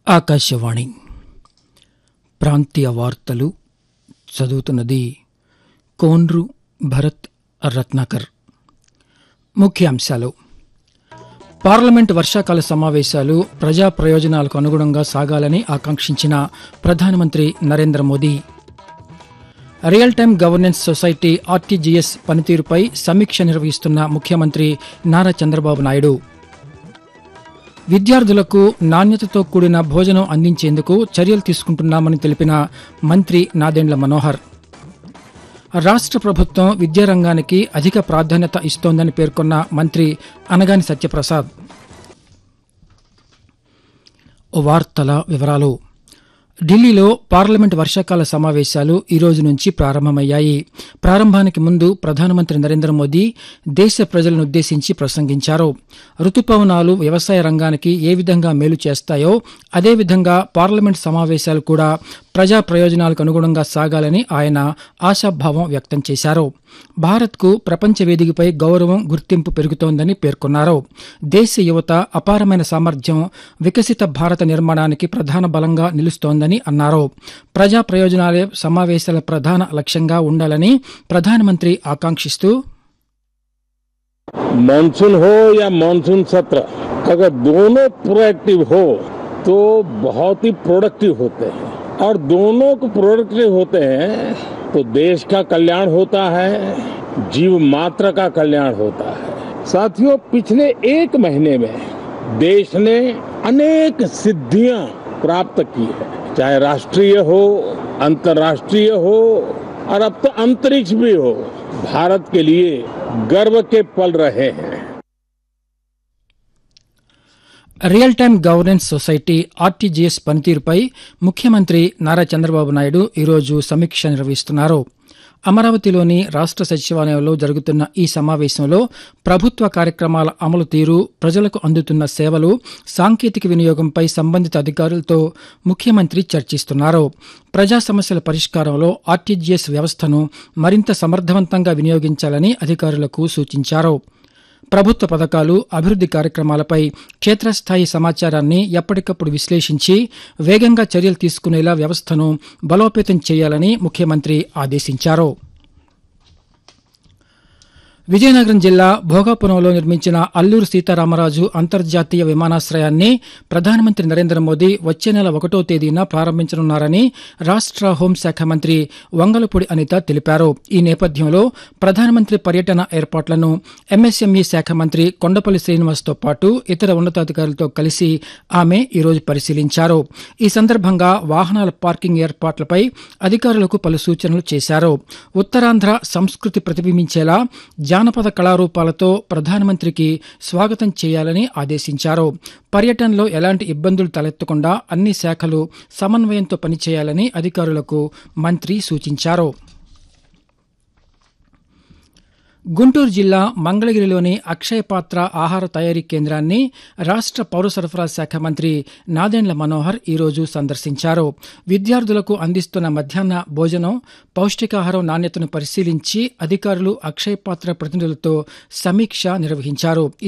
ఆకాశవాణి ప్రాంతీయ వార్తలు చదువుతున్నది కోన్రు భరత్ రత్నాకర్ ముఖ్యాంశాలు పార్లమెంట్ వర్షాకాల సమావేశాలు ప్రజా ప్రయోజనాలకు అనుగుణంగా సాగాలని ఆకాంక్షించిన ప్రధానమంత్రి Narendra Modi real time governance society RTGS పనితీరుపై సమీక్ష నిర్వహిస్తున్న ముఖ్యమంత్రి నారా చంద్రబాబు నాయుడు విద్యార్థులకు నాణ్యతతో కూడిన భోజనం అందించేందుకు చర్యలు తీసుకుంటున్నామని తెలిపిన మంత్రి నాదెండ్ల మనోహర్ రాష్ట్ర ప్రభుత్వం విద్యారంగానికి అధిక ప్రాధాన్యత ఇస్తోందని పేర్కొన్న మంత్రి అనగాని సత్యప్రసాద్ వార్తల వివరాలు ఢిల్లీలో పార్లమెంట్ వర్షాకాల సమావేశాలు ఈ రోజు నుంచి ప్రారంభమయ్యాయి ప్రారంభానికి ముందు ప్రధానమంత్రి నరేంద్ర మోదీ దేశ ప్రజలను ఉద్దేశించి ప్రసంగించారు రుతుపవనాలు వ్యవసాయ రంగానికి ఏ విధంగా మేలు చేస్తాయో అదేవిధంగా పార్లమెంట్ సమావేశాలు కూడా ప్రజా ప్రయోజనాలకు అనుగుణంగా సాగాలని ఆయన ఆశాభావం వ్యక్తం చేశారు భారత్కు ప్రపంచ వేదికపై గౌరవం గుర్తింపు పెరుగుతోందని పేర్కొన్నారు దేశ యువత అపారమైన సామర్థ్యం వికసిత భారత నిర్మాణానికి ప్రధాన బలంగా నిలుస్తోందని అన్నారు ప్రజా ప్రయోజనాలే సమావేశాల ప్రధాన లక్ష్యంగా ఉండాలని ప్రధానమంత్రి ఆకాంక్షిస్తూ मानसून हो या मानसून सत्र अगर दोनों प्रोएक्टिव हो तो बहुत ही प्रोडक्टिव होते हैं और दोनों को प्रोडक्टिव होते हैं तो देश का कल्याण होता है जीव मात्र का कल्याण होता है साथियों पिछले एक महीने में देश ने अनेक सिद्धियां प्राप्त की है चाहे राष्ट्रीय हो अंतर्राष्ट्रीय हो और अब तो अंतरिक्ष भी हो भारत के लिए गर्व के पल रहे हैं real time governance society RTGS పనితీరుపై ముఖ్యమంత్రి నారా చంద్రబాబు నాయుడు ఈరోజు సమీక్ష నిర్వహిస్తున్నారు అమరావతిలోని రాష్ట్ర సచివాలయంలో జరుగుతున్న ఈ సమావేశంలో ప్రభుత్వ కార్యక్రమాల అమలు తీరు ప్రజలకు అందుతున్న సేవలు సాంకేతిక వినియోగంపై సంబంధిత అధికారులతో ముఖ్యమంత్రి చర్చిస్తున్నారు ప్రజా సమస్యల పరిష్కారంలో ఆర్టీజీఎస్ వ్యవస్థను మరింత సమర్థవంతంగా వినియోగించాలని అధికారులకు సూచించారు ప్రభుత్వ పథకాలు అభివృద్ది కార్యక్రమాలపై క్షేత్రస్థాయి సమాచారాన్ని ఎప్పటికప్పుడు విశ్లేషించి వేగంగా చర్యలు తీసుకునేలా వ్యవస్థను బలోపేతం చేయాలని ముఖ్యమంత్రి ఆదేశించారు విజయనగరం జిల్లా భోగాపురంలో నిర్మించిన అల్లూరు సీతారామరాజు అంతర్జాతీయ విమానాశ్రయాన్ని ప్రధానమంత్రి నరేంద్ర మోదీ వచ్చే నెల ఒకటో తేదీన ప్రారంభించనున్నారని రాష్ట్ర హోంశాఖ మంత్రి వంగలపూడి అనిత తెలిపారు ఈ నేపథ్యంలో ప్రధానమంత్రి పర్యటన ఏర్పాట్లను ఎంఎస్ఎంఈ శాఖ మంత్రి కొండపల్లి శ్రీనివాస్తో పాటు ఇతర ఉన్నతాధికారులతో కలిసి ఆమె ఈరోజు పరిశీలించారు ఈ సందర్భంగా వాహనాల పార్కింగ్ ఏర్పాట్లపై అధికారులకు పలు సూచనలు చేశారు ఉత్తరాంధ్ర సంస్కృతి ప్రతిబింబించేలా జానపద కళారూపాలతో ప్రధానమంత్రికి స్వాగతం చేయాలని ఆదేశించారు పర్యటనలో ఎలాంటి ఇబ్బందులు తలెత్తకుండా అన్ని శాఖలు సమన్వయంతో పనిచేయాలని అధికారులకు మంత్రి సూచించారు గుంటూరు జిల్లా మంగళగిరిలోని అక్షయ పాత్ర ఆహార తయారీ కేంద్రాన్ని రాష్ట్ర పౌర సరఫరా శాఖ మంత్రి నాదెండ్ల మనోహర్ ఈరోజు సందర్శించారు విద్యార్థులకు అందిస్తున్న మధ్యాహ్న భోజనం పౌష్టికాహారం నాణ్యతను పరిశీలించి అధికారులు అక్షయ పాత్ర ప్రతినిధులతో సమీక్ష నిర్వహించారు